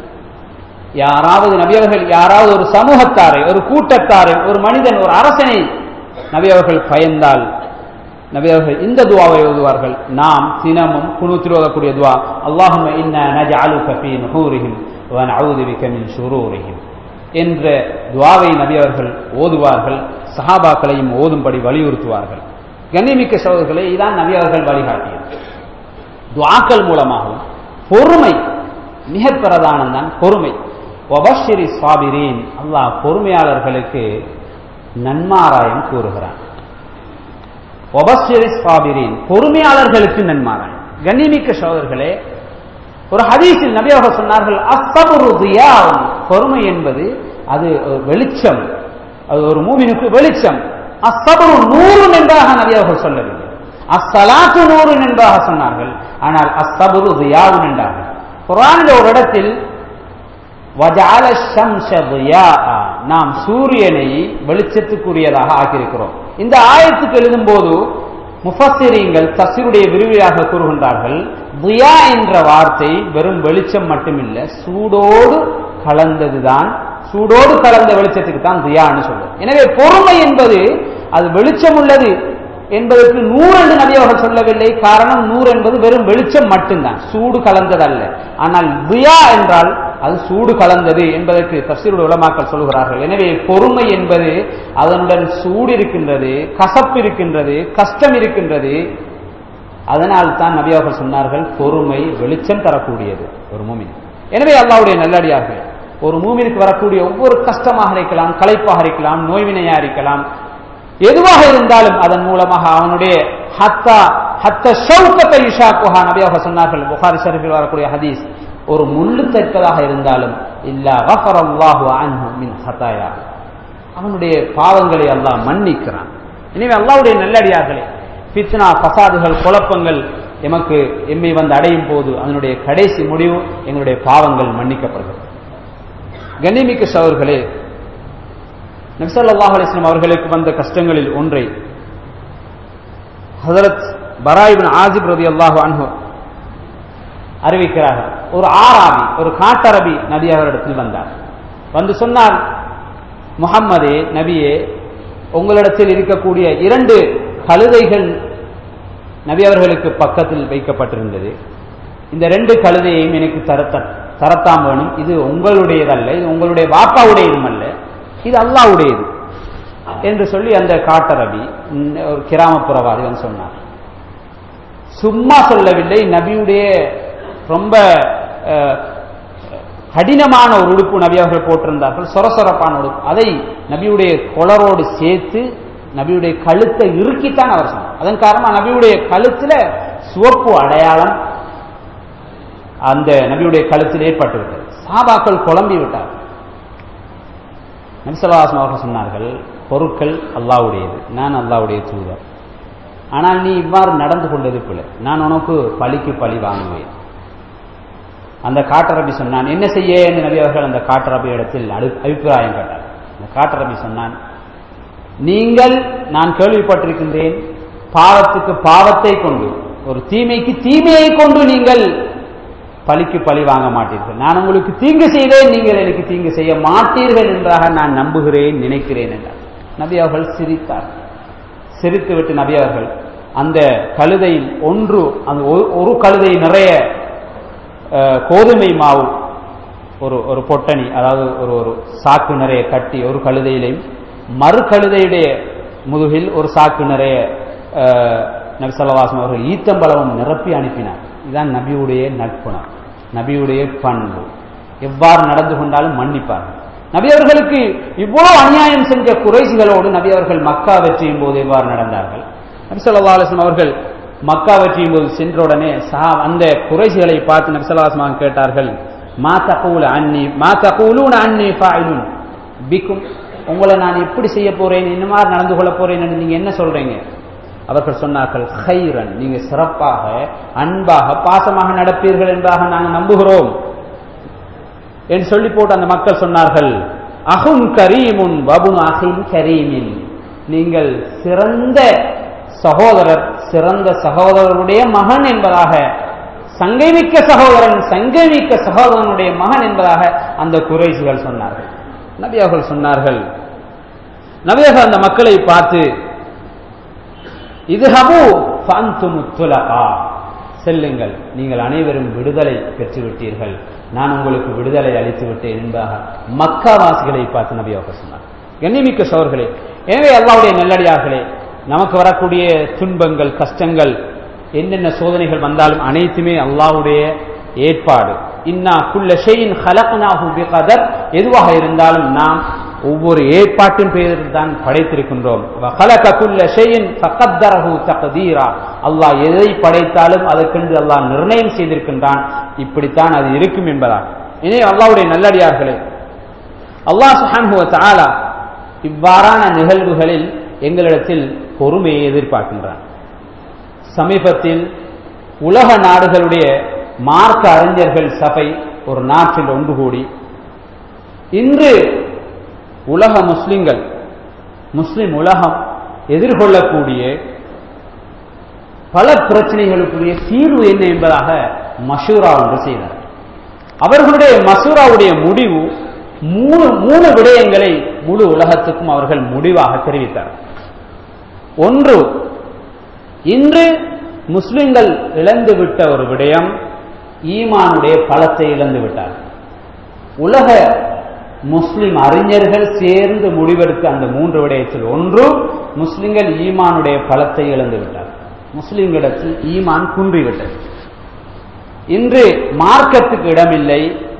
யாராவது நபியவர்கள் யாராவது ஒரு சமூகத்தாரை ஒரு கூட்டத்தாரை ஒரு மனிதன் ஒரு அரசனை நபி அவர்கள் பயந்தால் நபி அவர்கள் இந்த துவாவை ஓதுவார்கள் நாம் தினமும் குணூத்தில் ஓதக்கூடிய துவா அல்லாஹும் இன்ன நஜஅலுக ஃபீ நுஹூரிஹிம் வ நஊது பிக மின் ஷுரூரிஹிம் என்ற துவாவை நபி அவர்கள் ஓதுவார்கள் சஹாபாக்களையும் ஓதும்படி வலியுறுத்துவார்கள் கண்ணிமிக்க சோதர்களை இதான் நபி அவர்கள் வழிகாட்டியது துவாக்கள் மூலமாகவும் பொறுமை மிக பிரதானம் தான் பொறுமை ஒபஷிரி சாபிரீன் அல்லாஹ் பொறுமையாளர்களுக்கு நன்மாராயம் கூறுகிறான் ஒபஷிரி சாபிரீன் பொறுமையாளர்களுக்கு நன்மாராயம் கண்ணிமிக்க சோதர்களே ஒரு ஹதீஸில் நபியாக சொன்னார்கள் அசபரு பொறுமை என்பது அது வெளிச்சம் அது ஒரு மூவினுக்கு வெளிச்சம் அசபரு நூறு என்பதாக நபியவர்கள் சொல்லவில்லை அஸ்ஸலாத்து நூறு என்பதாக சொன்னார்கள் ஆனால் அஸ்ஸபுரு தியாவுன் என்றார்கள் குரானில் ஒரு இடத்தில் வஜால ஷம்ஷ தியா நாம் சூரியனை வெளிச்சத்துக்குரியதாக ஆக்கியிருக்கிறோம் இந்த ஆயத்துக்கு எழுதும் போது முஃபசிரியங்கள் தசிருடைய விரிவியாக கூறுகின்றார்கள் துயா என்ற வார்த்தை வெறும் வெளிச்சம் மட்டுமில்ல சூடோடு கலந்ததுதான் சூடோடு கலந்த வெளிச்சத்துக்கு தான் துயான்னு சொல்லுவோம் எனவே பொறுமை என்பது அது வெளிச்சம் உள்ளது என்பதற்கு நூறு என்று நபி அவர்கள் சொல்லவில்லை காரணம் நூறு என்பது வெறும் வெளிச்சம் மட்டும்தான் சூடு கலந்ததல்ல ஆனால் துயா என்றால் அது சூடு கலந்தது என்பதற்கு தப்சீருடைய உலமாக்கள் சொல்கிறார்கள் எனவே பொறுமை என்பது அதனுடன் சூடு இருக்கின்றது கசப்பு இருக்கின்றது கஷ்டம் இருக்கின்றது அதனால் தான் நபி அவர்கள் சொன்னார்கள் பொறுமை வெளிச்சம் தரக்கூடியது ஒரு மூமின் எனவே அல்லாவுடைய நல்லடியார்கள் ஒரு மூமினுக்கு வரக்கூடிய ஒவ்வொரு கஷ்டமாக இருக்கலாம் களைப்பாக இருக்கலாம் நோய்வினையா இருக்கலாம் எதுவாக இருந்தாலும் அதன் மூலமாக அவனுடைய ஹத்தா ஹத்த ஷவுக்கத்தை இஷா குஹா நபியாக சொன்னார்கள் புகாரி ஷரீஃபில் வரக்கூடிய ஹதீஸ் ஒரு முள்ளு தைப்பதாக இருந்தாலும் இல்லா வஃபரல்லாஹு அன்ஹு மின் ஹதாயா அவனுடைய பாவங்களை அல்லாஹ் மன்னிக்கிறான் எனவே அல்லாஹ்வுடைய நல்லடியார்களே ஃபித்னா பசாதுகள் குழப்பங்கள் எமக்கு எம்மை வந்து அடையும் போது அதனுடைய கடைசி முடிவு எங்களுடைய பாவங்கள் மன்னிக்கப்படுகிறது கண்ணிமிக்க சவர்களே நபிசல்லாஹ் அலிஸ்லாம் அவர்களுக்கு வந்த கஷ்டங்களில் ஒன்றை ஹசரத் பராயிபின் ஆசிப் ரதி அல்லாஹு அன்ஹு அறிவிக்கிறார்கள் ஒரு ஆராபி ஒரு காட்டரபி நபி அவரிடத்தில் வந்தார் வந்து சொன்னார் முகம்மதே நபியே உங்களிடத்தில் இருக்கக்கூடிய இரண்டு கழுதைகள் நபி அவர்களுக்கு பக்கத்தில் வைக்கப்பட்டிருந்தது இந்த ரெண்டு கழுதையையும் எனக்கு தரத்த தரத்தாம் வேணும் இது உங்களுடையதல்ல இது உங்களுடைய பாப்பாவுடையதும் அல்ல இது அல்லாவுடையது என்று சொல்லி அந்த காட்டரபி ஒரு கிராமப்புறவாதி வந்து சொன்னார் சும்மா சொல்லவில்லை நபியுடைய ரொம்ப கடினமான ஒரு உடுப்பு நபி அவர்கள் போட்டிருந்தார்கள் சொரசொரப்பான உடுப்பு அதை நபியுடைய கொளரோடு சேர்த்து நபியுடைய கழுத்தை இறுக்கித்தான் அவர் சொன்னார் அதன் காரணமா நபியுடைய கழுத்துல சிவப்பு அடையாளம் அந்த நபியுடைய கழுத்தில் ஏற்பட்டு விட்டது சாபாக்கள் குழம்பி விட்டார் நபிசல்லாசம் அவர்கள் சொன்னார்கள் பொருட்கள் அல்லாவுடையது நான் அல்லாவுடைய தூதர் ஆனால் நீ இவ்வாறு நடந்து கொண்டது பிள்ளை நான் உனக்கு பழிக்கு பழி வாங்குவேன் அந்த காட்டரபி சொன்னான் என்ன செய்ய என்று நபி அவர்கள் அந்த காட்டரபி இடத்தில் அபிப்பிராயம் கேட்டார் அந்த காட்டரபி சொன்னான் நீங்கள் நான் கேள்விப்பட்டிருக்கின்றேன் பாவத்துக்கு பாவத்தை கொண்டு ஒரு தீமைக்கு தீமையை கொண்டு நீங்கள் பழிக்கு பழி வாங்க மாட்டீர்கள் நான் உங்களுக்கு தீங்கு செய்தேன் நீங்கள் எனக்கு தீங்கு செய்ய மாட்டீர்கள் என்றாக நான் நம்புகிறேன் நினைக்கிறேன் என்றார் நபி அவர்கள் சிரித்தார் சிரித்துவிட்டு நபி அவர்கள் அந்த கழுதையில் ஒன்று அந்த ஒரு கழுதை நிறைய கோதுமை மாவு ஒரு ஒரு பொட்டணி அதாவது ஒரு ஒரு சாக்கு நிறைய கட்டி ஒரு கழுதையிலையும் மறு கழுதையுடைய முதுகில் ஒரு சாக்கு நிறைய நபிசல்லவாசம் அவர்கள் ஈத்தம்பளமும் நிரப்பி அனுப்பினார் இதுதான் நபியுடைய நட்புணம் நபியுடைய பண்பு எவ்வாறு நடந்து கொண்டாலும் மன்னிப்பார் நபி அவர்களுக்கு இவ்வளவு அநியாயம் செஞ்ச குறைசிகளோடு நபி அவர்கள் மக்கா வெற்றியும் போது எவ்வாறு நடந்தார்கள் நபி சொல்லா அலிஸ்லாம் அவர்கள் மக்கா வெற்றியும் போது சென்றவுடனே சஹா அந்த குறைசிகளை பார்த்து நபி சொல்லாஸ்லாம் கேட்டார்கள் மா தகூல அன்னி மா தகூலூன் அன்னி ஃபாயிலுன் பிக்கும் உங்களை நான் எப்படி செய்ய போறேன் என்ன மாதிரி நடந்து கொள்ள போறேன் நீங்க என்ன சொல்றீங்க அவர்கள் சொன்னார்கள் ஹைரன் நீங்க சிறப்பாக அன்பாக பாசமாக நடப்பீர்கள் என்பதாக நாங்கள் நம்புகிறோம் என்று சொல்லி போட்டு அந்த மக்கள் சொன்னார்கள் அஹும் கரீமுன் வபுன் அஹிம் கரீமின் நீங்கள் சிறந்த சகோதரர் சிறந்த சகோதரருடைய மகன் என்பதாக சங்கைமிக்க சகோதரன் சங்கைமிக்க சகோதரனுடைய மகன் என்பதாக அந்த குறைசிகள் சொன்னார்கள் நபி அவர்கள் சொன்னார்கள் நபி அவர்கள் அந்த மக்களை பார்த்து இது ஹபு துலகா செல்லுங்கள் நீங்கள் அனைவரும் விடுதலை பெற்றுவிட்டீர்கள் நான் உங்களுக்கு விடுதலை அளித்து விட்டேன் என்பதாக மக்காவாசிகளை பார்த்து நபி அவர்கள் சொன்னார் கண்ணிமிக்க சோர்களே எனவே அல்லாவுடைய நெல்லடியார்களே நமக்கு வரக்கூடிய துன்பங்கள் கஷ்டங்கள் என்னென்ன சோதனைகள் வந்தாலும் அனைத்துமே அல்லாவுடைய ஏற்பாடு இன்னா குல்ல ஷெயின் ஹலக்னாஹு பிகதர் எதுவாக இருந்தாலும் நாம் ஒவ்வொரு ஏற்பாட்டின் பெயரில் தான் படைத்திருக்கின்றோம் அல்லாஹ் எதை படைத்தாலும் அதற்கென்று அல்லாஹ் நிர்ணயம் செய்திருக்கின்றான் இப்படித்தான் அது இருக்கும் என்பதால் இனி அல்லாவுடைய நல்லடியார்களே அல்லாஹ் சுஹான்ஹுவ தாலா இவ்வாறான நிகழ்வுகளில் எங்களிடத்தில் பொறுமையை எதிர்பார்க்கின்றான் சமீபத்தில் உலக நாடுகளுடைய மார்க்க அறிஞர்கள் சபை ஒரு நாட்டில் ஒன்று கூடி இன்று உலக முஸ்லிம்கள் முஸ்லிம் உலகம் எதிர்கொள்ளக்கூடிய பல பிரச்சனைகளுக்குரிய தீர்வு என்ன என்பதாக மஷூரா ஒன்று செய்தார் அவர்களுடைய மசூராவுடைய முடிவு மூணு மூணு விடயங்களை முழு உலகத்துக்கும் அவர்கள் முடிவாக தெரிவித்தார் ஒன்று இன்று முஸ்லிம்கள் இழந்துவிட்ட ஒரு விடயம் ஈமானுடைய பலத்தை இழந்து விட்டார் உலக முஸ்லிம் அறிஞர்கள் சேர்ந்து முடிவெடுத்த அந்த மூன்று விடயத்தில் ஒன்று முஸ்லிம்கள் ஈமானுடைய பலத்தை இழந்து விட்டார் முஸ்லிம்களிடத்தில் ஈமான் குன்றிவிட்டது இன்று மார்க்கத்துக்கு இடமில்லை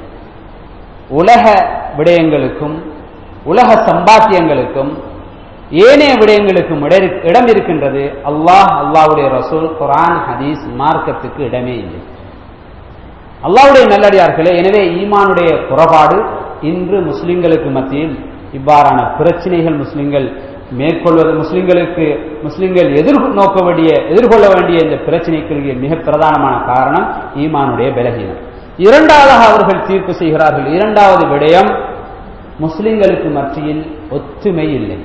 உலக விடயங்களுக்கும் உலக சம்பாத்தியங்களுக்கும் ஏனைய விடயங்களுக்கும் இடம் இருக்கின்றது அல்லாஹ் அல்லாவுடைய ரசூல் குரான் ஹதீஸ் மார்க்கத்துக்கு இடமே இல்லை அல்லாவுடைய நல்லடியார்களே எனவே ஈமானுடைய குறைபாடு இன்று முஸ்லிம்களுக்கு மத்தியில் இவ்வாறான பிரச்சனைகள் முஸ்லிம்கள் மேற்கொள்வது முஸ்லிம்களுக்கு முஸ்லிம்கள் எதிர்நோக்க வேண்டிய எதிர்கொள்ள வேண்டிய இந்த பிரச்சனைக்கு மிக பிரதானமான காரணம் ஈமானுடைய பலகீனம் இரண்டாவதாக அவர்கள் தீர்ப்பு செய்கிறார்கள் இரண்டாவது விடயம் முஸ்லிம்களுக்கு மத்தியில் ஒற்றுமை இல்லை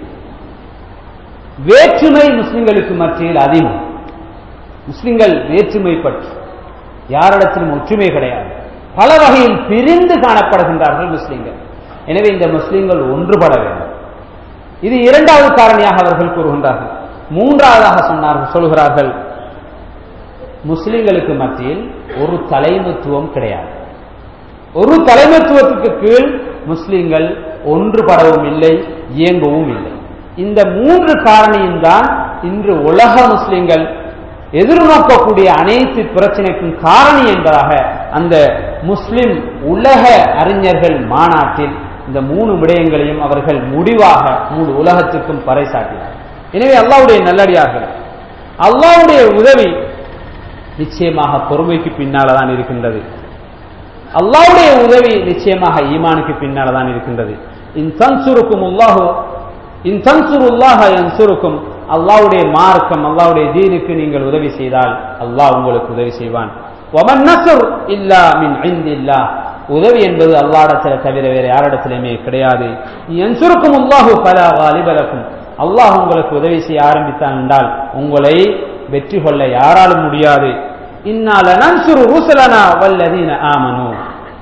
வேற்றுமை முஸ்லிம்களுக்கு மத்தியில் அதிகம் முஸ்லிம்கள் வேற்றுமை பற்றி யாரிடத்திலும் ஒற்றுமை கிடையாது பல வகையில் பிரிந்து காணப்படுகின்றார்கள் முஸ்லிம்கள் எனவே இந்த முஸ்லிம்கள் ஒன்றுபட வேண்டும் இது இரண்டாவது காரணியாக அவர்கள் கூறுகின்றார்கள் மூன்றாவதாக சொன்னார்கள் சொல்கிறார்கள் முஸ்லிம்களுக்கு மத்தியில் ஒரு தலைமைத்துவம் கிடையாது ஒரு தலைமைத்துவத்துக்கு கீழ் முஸ்லிம்கள் ஒன்றுபடவும் இல்லை இயங்கவும் இல்லை இந்த மூன்று காரணியும் தான் இன்று உலக முஸ்லிம்கள் எதிர்நோக்கக்கூடிய அனைத்து பிரச்சனைக்கும் காரணி என்பதாக அந்த முஸ்லிம் உலக அறிஞர்கள் மாநாட்டில் இந்த மூணு விடயங்களையும் அவர்கள் முடிவாக முழு உலகத்துக்கும் பறைசாட்டினார் எனவே அல்லாவுடைய நல்லடியார்கள் அல்லாவுடைய உதவி நிச்சயமாக பொறுமைக்கு பின்னால தான் இருக்கின்றது அல்லாவுடைய உதவி நிச்சயமாக ஈமானுக்கு பின்னால தான் இருக்கின்றது இன் தன்சுருக்கும் உல்லாஹு இன் தன்சுருல்லாஹ என்சுருக்கும் அல்லாவுடைய மார்க்கம் அல்லாவுடைய தீனுக்கு நீங்கள் உதவி செய்தால் அல்லாஹ் உங்களுக்கு உதவி செய்வான் ஒமன் நசுர் இல்லா மின் ஐந்தில்லா உதவி என்பது அல்லாடத்தில் தவிர வேற யாரிடத்திலுமே கிடையாது என்சுருக்கும் உல்லாஹு பல வாலிபலக்கும் அல்லாஹ் உங்களுக்கு உதவி செய்ய ஆரம்பித்தான் என்றால் உங்களை வெற்றி கொள்ள யாராலும் முடியாது இன்னால நன்சுரு ருசலனா வல்லதீன ஆமனு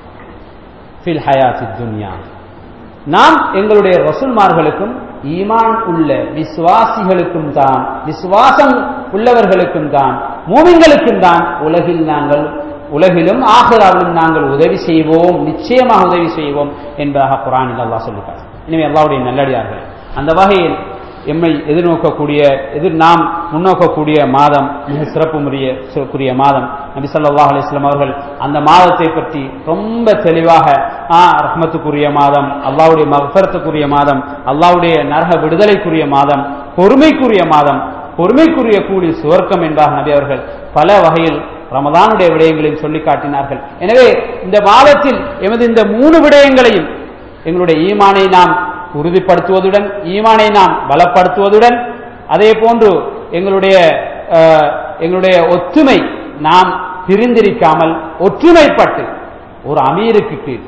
ஃபில் ஹயாத்தி துன்யா நாம் எங்களுடைய ரசூல்மார்களுக்கும் ஈமான் உள்ள விசுவாசிகளுக்கும் தான் விசுவாசம் உள்ளவர்களுக்கும் தான் மூமிங்களுக்கும் தான் உலகில் நாங்கள் உலகிலும் ஆஹிராவிலும் நாங்கள் உதவி செய்வோம் நிச்சயமாக உதவி செய்வோம் என்பதாக குரானில் அல்லாஹ் சொல்லிட்டார் எனவே அல்லாவுடைய நல்லடியார்கள் அந்த வகையில் எம்மை எதிர்நோக்கக்கூடிய எதிர் நாம் முன்னோக்கக்கூடிய மாதம் மிக சிறப்பு முறைய சிறப்புரிய மாதம் நபி ஸல்லல்லாஹு அலைஹி வஸல்லம் அவர்கள் அந்த மாதத்தை பற்றி ரொம்ப தெளிவாக ஆ ரஹ்மத்துக்குரிய மாதம் அல்லாஹ்வுடைய மஃபரத்துக்குரிய மாதம் அல்லாஹ்வுடைய நரக விடுதலைக்குரிய மாதம் பொறுமைக்குரிய மாதம் பொறுமைக்குரிய கூலி சுவர்க்கம் என்பாக நபி அவர்கள் பல வகையில் ரமதானுடைய விடயங்களையும் சொல்லி காட்டினார்கள் எனவே இந்த மாதத்தில் எமது இந்த மூணு விடயங்களையும் எங்களுடைய ஈமானை நாம் உறுதிப்படுத்துவதுடன் ஈமானை நாம் பலப்படுத்துவதுடன் அதே போன்று எங்களுடைய எங்களுடைய ஒற்றுமை நாம் பிரிந்திருக்காமல் ஒற்றுமைப்பட்டு ஒரு அமீருக்கு கீழ்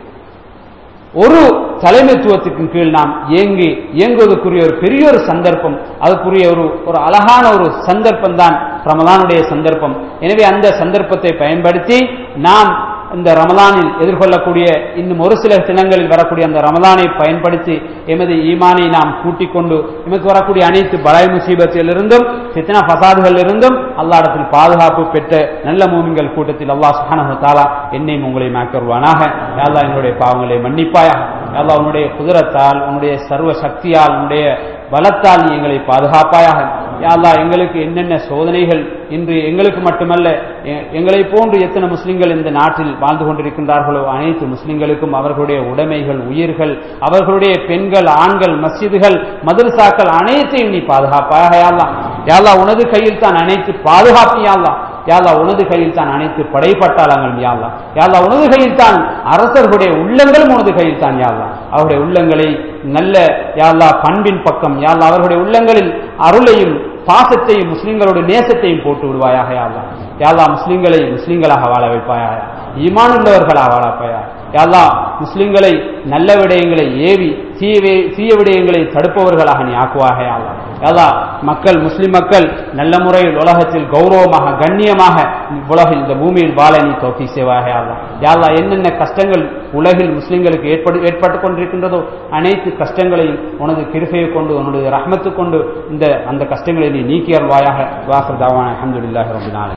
ஒரு தலைமைத்துவத்துக்கு கீழ் நாம் இயங்கி இயங்குவதற்குரிய ஒரு பெரிய ஒரு சந்தர்ப்பம் அதுக்குரிய ஒரு ஒரு அழகான ஒரு சந்தர்ப்பம் தான் ரமலானுடைய சந்தர்ப்பம் எனவே அந்த சந்தர்ப்பத்தை பயன்படுத்தி நாம் இந்த ரமலானில் எதிர்கொள்ளக்கூடிய இன்னும் ஒரு சில தினங்களில் வரக்கூடிய அந்த ரமலானை பயன்படுத்தி எமது ஈமானை நாம் கூட்டிக் கொண்டு எமக்கு வரக்கூடிய அனைத்து பலாய் முசீபத்திலிருந்தும் சித்தனா ஃபசாதுகளிலிருந்தும் அல்லாடத்தில் பாதுகாப்பு பெற்ற நல்ல மூமிங்கள் கூட்டத்தில் அல்லாஹ் சுஹானஹு தாலா என்னையும் உங்களை மாக்கருவானாக யாழ்லா எங்களுடைய பாவங்களை மன்னிப்பாயாக யாழ்லா உன்னுடைய குதிரத்தால் உன்னுடைய சர்வ சக்தியால் உன்னுடைய பலத்தால் நீ எங்களை பாதுகாப்பாயாக யாழ்லா எங்களுக்கு என்னென்ன சோதனைகள் இன்று எங்களுக்கு மட்டுமல்ல எங்களை போன்று எத்தனை முஸ்லிம்கள் இந்த நாட்டில் வாழ்ந்து கொண்டிருக்கின்றார்களோ அனைத்து முஸ்லிம்களுக்கும் அவர்களுடைய உடைமைகள் உயிர்கள் அவர்களுடைய பெண்கள் ஆண்கள் மஸ்ஜிதுகள் மதரசாக்கள் அனைத்தையும் நீ பாதுகாப்பாக யாழ்லாம் யாழ்லா உனது கையில் தான் அனைத்து பாதுகாப்பு யாழ்லாம் யாழ்லா உனது கையில் தான் அனைத்து படைப்பட்டாளங்கள் யாழ்லா யாழ்லா உனது கையில் தான் அரசர்களுடைய உள்ளங்களும் உனது கையில் தான் யாழ்லா அவருடைய உள்ளங்களை நல்ல யாழ்லா பண்பின் பக்கம் யாழ்லா அவர்களுடைய உள்ளங்களில் அருளையும் பாசத்தையும் முஸ்லிம்களுடைய நேசத்தையும் போட்டு விடுவாயாக யாழ்லா யாழ்லா முஸ்லிம்களை முஸ்லிம்களாக வாழ வைப்பாயா ஈமான் உள்ளவர்களாக வாழ வைப்பாயா யாழ்லா முஸ்லிம்களை நல்ல விடயங்களை ஏவி தீய தீய விடயங்களை தடுப்பவர்களாக நீ ஆக்குவாக யாழ்லா யாழ்லா மக்கள் முஸ்லிம் மக்கள் நல்ல முறையில் உலகத்தில் கௌரவமாக கண்ணியமாக உலகில் இந்த பூமியில் வாழ நீ தோக்கி செய்வாக யாழ்லா யாழ்லா என்னென்ன கஷ்டங்கள் உலகில் முஸ்லிம்களுக்கு ஏற்படு ஏற்பட்டுக் கொண்டிருக்கின்றதோ அனைத்து கஷ்டங்களையும் உனது கிருபையை கொண்டு உன்னுடைய ரஹ்மத்து கொண்டு இந்த அந்த கஷ்டங்களை நீ நீக்கி அல்வாயாக வாசல் தாவான அஹமதுல்லாஹி ரபினால